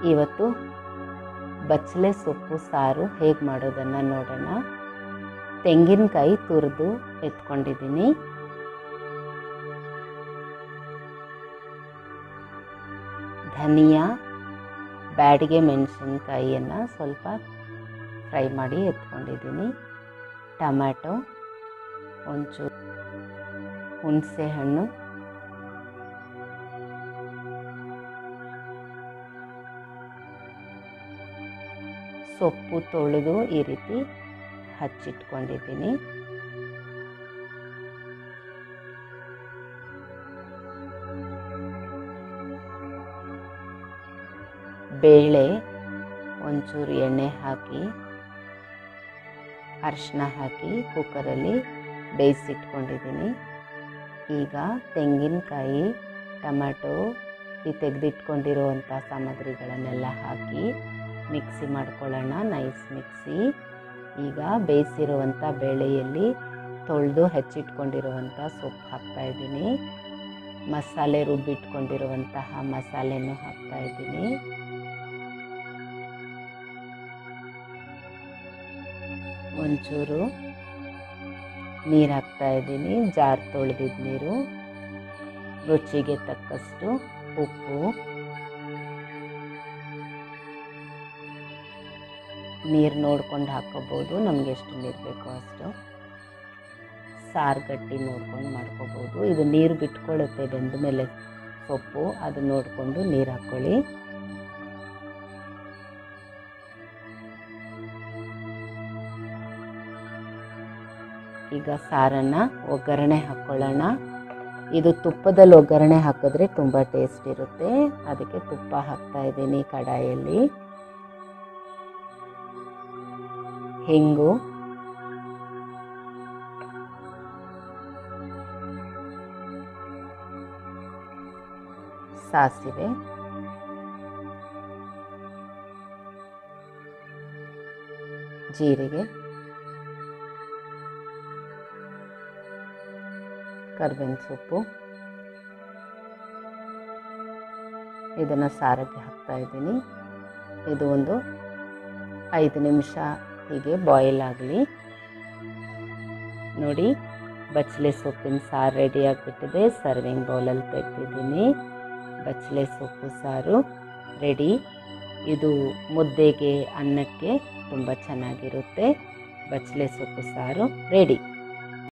ಇವತ್ತು ಬಚ್ಚಲೆ ಸೊಪ್ಪು ಸಾರು ಹೇಗೆ ಮಾಡೋದನ್ನು ನೋಡೋಣ ತೆಂಗಿನಕಾಯಿ ತುರಿದು ಎತ್ಕೊಂಡಿದ್ದೀನಿ ಧನಿಯಾ ಬ್ಯಾಡಿಗೆ ಮೆಣಸಿನ್ಕಾಯಿಯನ್ನು ಸ್ವಲ್ಪ ಫ್ರೈ ಮಾಡಿ ಎತ್ಕೊಂಡಿದ್ದೀನಿ ಟೊಮ್ಯಾಟೊ ಒಂಚೂರು ಹುಣಸೆ ಹಣ್ಣು ಸೊಪ್ಪು ತೊಳೆದು ಈ ರೀತಿ ಹಚ್ಚಿಟ್ಕೊಂಡಿದ್ದೀನಿ ಬೇಳೆ ಒಂಚೂರು ಎಣ್ಣೆ ಹಾಕಿ ಅರಿಶಿನ ಹಾಕಿ ಕುಕ್ಕರಲ್ಲಿ ಬೇಯಿಸಿಟ್ಕೊಂಡಿದ್ದೀನಿ ಈಗ ತೆಂಗಿನಕಾಯಿ ಟೊಮ್ಯಾಟೊ ಈ ತೆಗೆದಿಟ್ಕೊಂಡಿರುವಂಥ ಸಾಮಗ್ರಿಗಳನ್ನೆಲ್ಲ ಹಾಕಿ ಮಿಕ್ಸಿ ಮಾಡ್ಕೊಳ್ಳೋಣ ನೈಸ್ ಮಿಕ್ಸಿ ಈಗ ಬೇಯಿಸಿರುವಂಥ ಬೇಳೆಯಲ್ಲಿ ತೊಳೆದು ಹೆಚ್ಚಿಟ್ಕೊಂಡಿರುವಂಥ ಸೊಪ್ಪು ಹಾಕ್ತಾಯಿದ್ದೀನಿ ಮಸಾಲೆ ರುಬ್ಬಿಟ್ಕೊಂಡಿರುವಂತಹ ಮಸಾಲೆನೂ ಹಾಕ್ತಾಯಿದ್ದೀನಿ ಒಂಚೂರು ನೀರು ಹಾಕ್ತಾಯಿದ್ದೀನಿ ಜಾರ್ ತೊಳೆದಿದ್ದ ನೀರು ರುಚಿಗೆ ತಕ್ಕಷ್ಟು ಉಪ್ಪು ನೀರು ನೋಡ್ಕೊಂಡು ಹಾಕ್ಕೋಬೋದು ನಮಗೆ ಎಷ್ಟು ನೀರು ಬೇಕೋ ಅಷ್ಟು ಸಾರು ಗಟ್ಟಿ ನೋಡ್ಕೊಂಡು ಮಾಡ್ಕೋಬೋದು ಇದು ನೀರು ಬಿಟ್ಕೊಳ್ಳುತ್ತೆ ಬೆಂದ ಮೇಲೆ ಸೊಪ್ಪು ಅದು ನೋಡಿಕೊಂಡು ನೀರು ಹಾಕ್ಕೊಳ್ಳಿ ಈಗ ಸಾರನ್ನು ಒಗ್ಗರಣೆ ಹಾಕ್ಕೊಳ್ಳೋಣ ಇದು ತುಪ್ಪದಲ್ಲಿ ಒಗ್ಗರಣೆ ಹಾಕಿದ್ರೆ ತುಂಬ ಟೇಸ್ಟ್ ಇರುತ್ತೆ ಅದಕ್ಕೆ ತುಪ್ಪ ಹಾಕ್ತಾ ಇದ್ದೀನಿ ಕಡಾಯಲ್ಲಿ ಹಿಂಗು ಸಾಸಿವೆ ಜೀರಿಗೆ ಕರ್ಬೇವಿನ ಸೊಪ್ಪು ಇದನ್ನು ಸಾರಿಗೆ ಹಾಕ್ತಾ ಇದ್ದೀನಿ ಇದು ಒಂದು ಐದು ನಿಮಿಷ ಹೀಗೆ ಬಾಯ್ಲ್ ಆಗಲಿ ನೋಡಿ ಬಚ್ಚಲೆ ಸೊಪ್ಪಿನ ಸಾರು ರೆಡಿ ಆಗಿಬಿಟ್ಟಿದೆ ಸರ್ವಿಂಗ್ ಬೌಲಲ್ಲಿ ತೆಗೆದಿದ್ದೀನಿ ಬಚ್ಚಲೆ ಸೊಪ್ಪು ಸಾರು ರೆಡಿ ಇದು ಮುದ್ದೆಗೆ ಅನ್ನಕ್ಕೆ ತುಂಬ ಚೆನ್ನಾಗಿರುತ್ತೆ ಬಚ್ಚಲೆ ಸೊಪ್ಪು ಸಾರು ರೆಡಿ